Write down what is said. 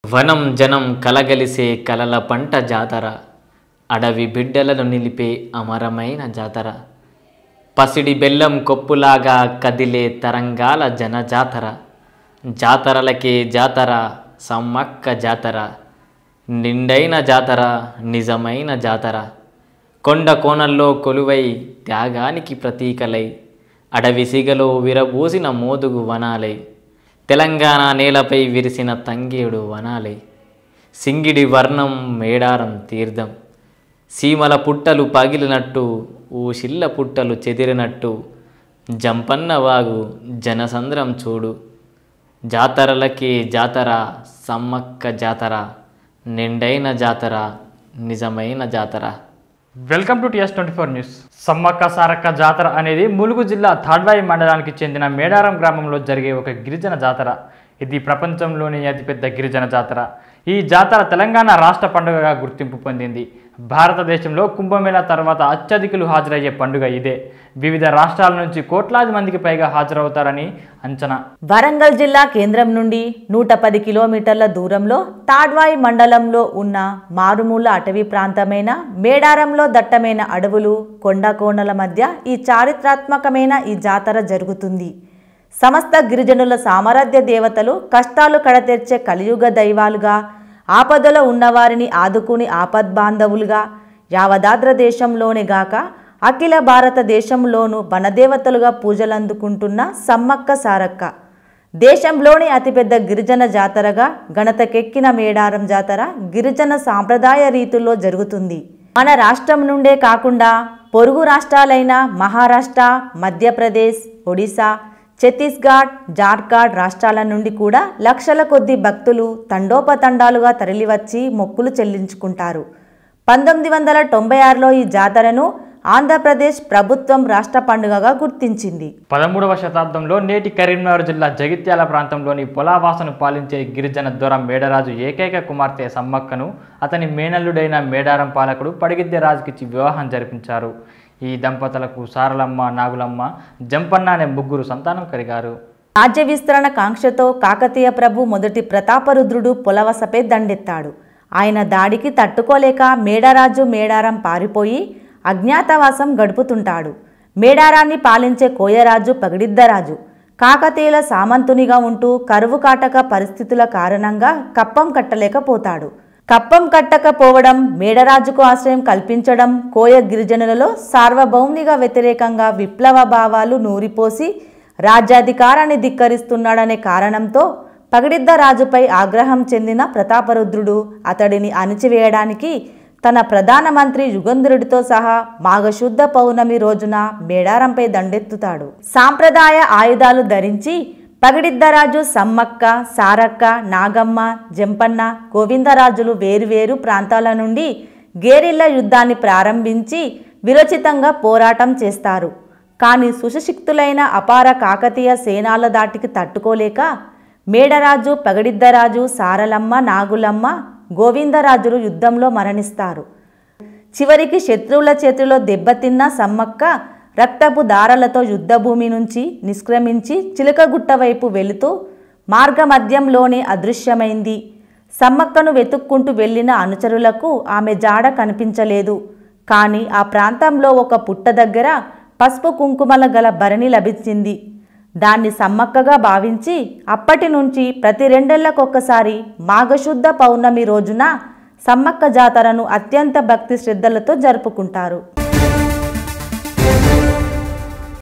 వనం జనం కలగలిసే కలల పంట జాతర అడవి బిడ్డలను నిలిపే అమరమైన జాతర పసిడి బెల్లం కొప్పులాగా కదిలే తరంగాల జన జాతర జాతరలకే జాతర సమ్మక్క జాతర నిండైన జాతర నిజమైన జాతర కొండ కోణల్లో కొలువై త్యాగానికి ప్రతీకలై అడవి సిగలో విరబూసిన మోదుగు వనాలై తెలంగాణ నేలపై విరిసిన తంగేడు వనాలై సింగిడి వర్ణం మేడారం తీర్థం సీమల పుట్టలు పగిలినట్టు ఊషిల్ల పుట్టలు చెదిరినట్టు జంపన్న వాగు జనసంద్రం చూడు జాతరలకి జాతర సమ్మక్క జాతర నిండైన జాతర నిజమైన జాతర welcome to TS twenty four news Sammakka Sarakka Jatara అనేది ములుగు జిల్లా తాడ్వాయి మండలానికి చెందిన మేడారం గ్రామంలో జరిగే ఒక గిరిజన జాతర ఇది ప్రపంచంలోని అతిపెద్ద గిరిజన జాతర ఈ జాతర తెలంగాణ రాష్ట్ర పండుగగా గుర్తింపు పొందింది భారతదేశంలో కుంభమేళా తర్వాత అత్యధికులు హాజరయ్యే పండుగ ఇదే వివిధ రాష్ట్రాల నుంచి కోట్లాది మందికి పైగా హాజరవుతారని అంచనా వరంగల్ జిల్లా కేంద్రం నుండి నూట పది కిలోమీటర్ల దూరంలో తాడ్వాయి మండలంలో ఉన్న మారుమూల అటవీ ప్రాంతమైన మేడారంలో దట్టమైన అడవులు కొండ కోణల మధ్య ఈ చారిత్రాత్మకమైన ఈ జాతర జరుగుతుంది సమస్త గిరిజనుల సామరాధ్య దేవతలు కష్టాలు కడతెర్చే కలియుగ దైవాలుగా ఆపదలో ఉన్నవారిని ఆదుకుని ఆపద్బాంధవులుగా యావదాద్ర దేశంలోనే గాక అఖిల భారతదేశంలోనూ వనదేవతలుగా పూజలందుకుంటున్న సమ్మక్క సారక్క దేశంలోని అతిపెద్ద గిరిజన జాతరగా గణతకెక్కిన మేడారం జాతర గిరిజన సాంప్రదాయ రీతుల్లో జరుగుతుంది మన రాష్ట్రం నుండే కాకుండా పొరుగు రాష్ట్రాలైన మహారాష్ట్ర మధ్యప్రదేశ్ ఒడిశా ఛత్తీస్గఢ్ జార్ఖండ్ రాష్ట్రాల నుండి కూడా లక్షల కొద్ది భక్తులు తండోపతండాలుగా తరలివచ్చి మొక్కులు చెల్లించుకుంటారు పంతొమ్మిది వందల తొంభై ఆరులో ఈ జాతరను ఆంధ్రప్రదేశ్ ప్రభుత్వం రాష్ట్ర పండుగగా గుర్తించింది పదమూడవ శతాబ్దంలో నేటి కరీంనగర్ జిల్లా జగిత్యాల ప్రాంతంలోని పొలావాసను పాలించే గిరిజన దొర మేడరాజు ఏకైక కుమార్తె సమ్మక్కను అతని మేనల్లుడైన మేడారం పాలకుడు పడిగిద్దె రాజుకిచ్చి వివాహం జరిపించారు ఈ దంపతులకు సారలమ్మ నాగులమ్మ జంపన్న అనే ముగ్గురు సంతానం కలిగారు రాజ్య విస్తరణ కాంక్షతో కాకతీయ ప్రభు మొదటి ప్రతాపరుద్రుడు పొలవసపై దండెత్తాడు ఆయన దాడికి తట్టుకోలేక మేడారాజు మేడారం పారిపోయి అజ్ఞాతవాసం గడుపుతుంటాడు మేడారాన్ని పాలించే కోయరాజు పగిడిద్దరాజు కాకతీయుల సామంతునిగా ఉంటూ కరువు కాటక పరిస్థితుల కారణంగా కప్పం కట్టలేకపోతాడు కప్పం కట్టకపోవడం మేడరాజుకు ఆశ్రయం కల్పించడం కోయ గిరిజనులలో సార్వభౌమునిగా వ్యతిరేకంగా విప్లవ భావాలు నూరిపోసి రాజ్యాధికారాన్ని ధిక్కరిస్తున్నాడనే కారణంతో పగిడిద్ద రాజుపై ఆగ్రహం చెందిన ప్రతాపరుద్రుడు అతడిని అణిచివేయడానికి తన ప్రధానమంత్రి యుగంధరుడితో సహా మాఘశుద్ధ పౌర్ణమి రోజున మేడారంపై దండెత్తుతాడు సాంప్రదాయ ఆయుధాలు ధరించి పగిడిద్దరాజు సమ్మక్క సారక్క నాగమ్మ జంపన్న గోవిందరాజులు వేరువేరు ప్రాంతాల నుండి గేరిల్ల యుద్ధాన్ని ప్రారంభించి విరచితంగా పోరాటం చేస్తారు కానీ సుశిక్షిక్తులైన అపార కాకతీయ సేనాల దాటికి తట్టుకోలేక మేడరాజు పగడిద్దరాజు సారలమ్మ నాగులమ్మ గోవిందరాజులు యుద్ధంలో మరణిస్తారు చివరికి శత్రువుల చేతిలో దెబ్బతిన్న సమ్మక్క రక్తపు దారాలతో యుద్ధభూమి నుంచి నిష్క్రమించి చిలకగుట్ట వైపు వెళుతూ మార్గమధ్యంలోనే అదృశ్యమైంది సమ్మక్కను వెతుక్కుంటూ వెళ్ళిన అనుచరులకు ఆమె జాడ కనిపించలేదు కానీ ఆ ప్రాంతంలో ఒక పుట్ట దగ్గర పసుపు కుంకుమల గల భరణి లభించింది దాన్ని సమ్మక్కగా భావించి అప్పటి నుంచి ప్రతి రెండేళ్లకొకసారి మాఘశుద్ధ పౌర్ణమి రోజున సమ్మక్క జాతరను అత్యంత భక్తి శ్రద్ధలతో జరుపుకుంటారు